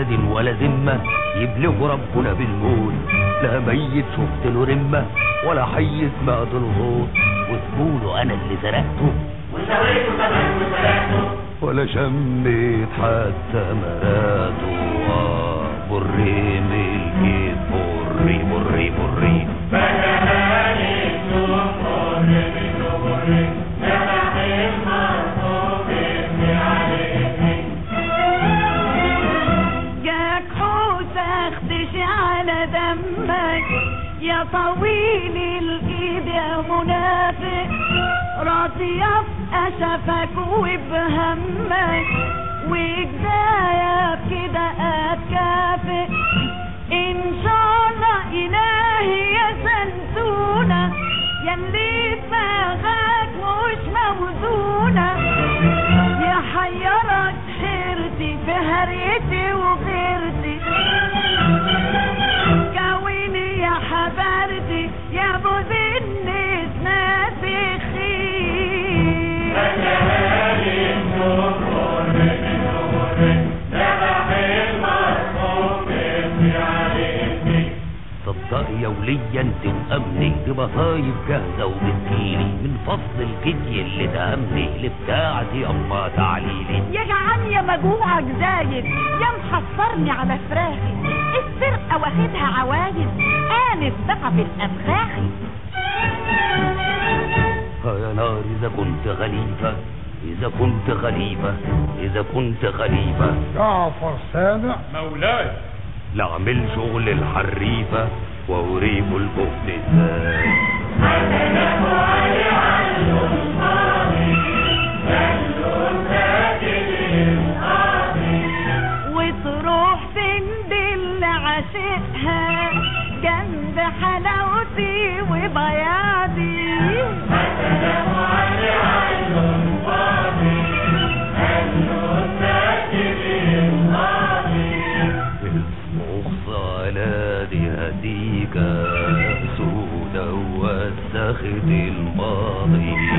دين ولا ذمة يبلغ ربنا بالموت لا ميت شفت له رمة ولا حي سمعت له صوت وتقولوا انا اللي زرعته وسويته كمان وسرقته ولا شميت حتى مراته آه، بري ملكي بري بري بري فكهاني السوق حر منه بري ذبح المرفوض ابني على ابني جاك حوت اخدش على دمك يا طويل الايد يا منافق راضي ابقى شفك وبهمك وكفايه بكده اتكافئ ان شاء الله الهي يا سنتونه يلي دماغك مش موزونه يحيرك حيرتي في هريتي وغيرتي كوني يا حبرتي يا ابو الناس ناسي خير فكهاني السوق حر منه بري ذبح المرفوض ابني على ابني صدق يا وليا انت وامني دي مصايب جاهزه وبتجيلي من فصل الكدي اللي دهمني لبتاعتي اما تعليلي يجعل يا مجوعك زايد يا محصرني على فراخي السرقة واخدها عوايد آنس بقى بالأبخاخي ها يا نار اذا كنت خليفه اذا كنت خليفه اذا كنت خليفه جعفر سامع مولاي لاعمل شغل الحريفه واوريكوا البخت ازاي حسنه علي عنه القاضي قالوا ساكت القاضي وتروح فين باللي عاشقها جنب حلاوتي وبياضي حسنه علي عنه القاضي قالوا ساكت القاضي المخ على دي هديكة سودة وسخت الماضي